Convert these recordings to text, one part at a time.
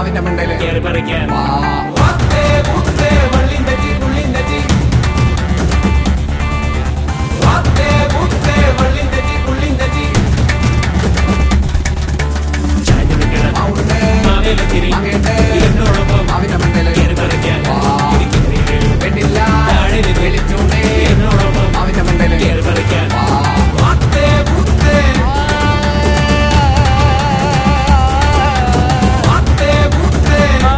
മാവിന്റെ മണ്ടയില് കേറി പറിക്കാൻ വാ. വാത്തേ, പൂത്തേ, വള്ളിൻ തെറ്റി, പുള്ളിൻ തെറ്റി. വാത്തേ, പൂത്തേ, വള്ളിൻ തെറ്റി, പുള്ളിൻ തെറ്റി. ചാഞ്ഞു നിൽക്കണം മൗണ്ടേ, മാവേലത്തിരി മകേണ്ടേ, എന്നോടൊപ്പം മാവിന്റെ മണ്ടയില് കേറി പറിക്കാൻ വാ. ഇരിക്കുന്നീര്. പെണ്ണില്ല, താഴെ നിന്ന് വിളിച്ചോണ്ടേ, എന്നോടൊപ്പം മാവിന്റെ മണ്ടയില് കേറി പറിക്കാൻ വാ. വാത്തേ, പൂത്തേ. വാത്തേ, പൂത്തേ.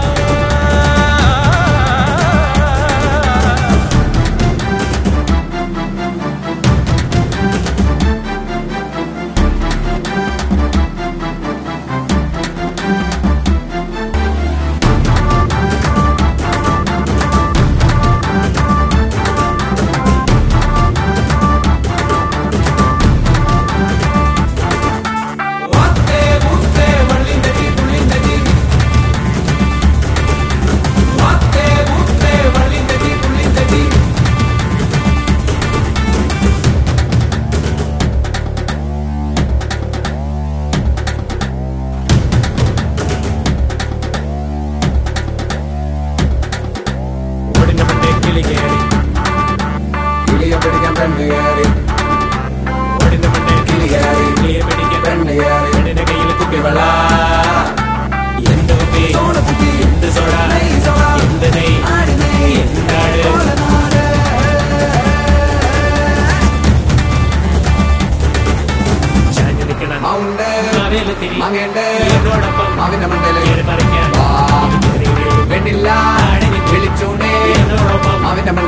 വാത്തേ, പൂത്തേ, വള്ളിൻ തെറ്റി, പുള്ളിൻ തെറ്റി. വാത്തേ, പൂത്തേ, വള്ളിൻ തെറ്റി, പുള്ളിൻ തെറ്റി. ഓടിന്റെ മണ്ടേ കിളി കയറി കിളിയെ പിടിക്കാൻ പെണ്ണ് കയറി ഓടിന്റെ മണ്ടേ കിളി കയറി കിളിയെ പിടിക്കാൻ പെണ്ണ് കയറി പെണ്ണിന്റെ കയ്യിൽ കുപ്പിവള വെള്ള എന്ത് കുപ്പി സോഡ കുപ്പി എന്ത് സോഡ നെയ് സോഡ എന്ത് നെയ് ആടി നെയ് എന്താണ് കോലനാട് ചാഞ്ഞു നിൽക്കണം മൗണ്ട് മാവേലത്തിരി മകേണ്ടേ എന്നോടൊപ്പം മാവിന്റെ മണ്ടയില് കേറി പറിക്കാൻ വാ. ഇരിക്കുന്നീര്. പെണ്ണില്ല താഴെ നിന്ന് വിളിച്ചോണ്ടേ എന്നോടൊപ്പം മാവിന്റെ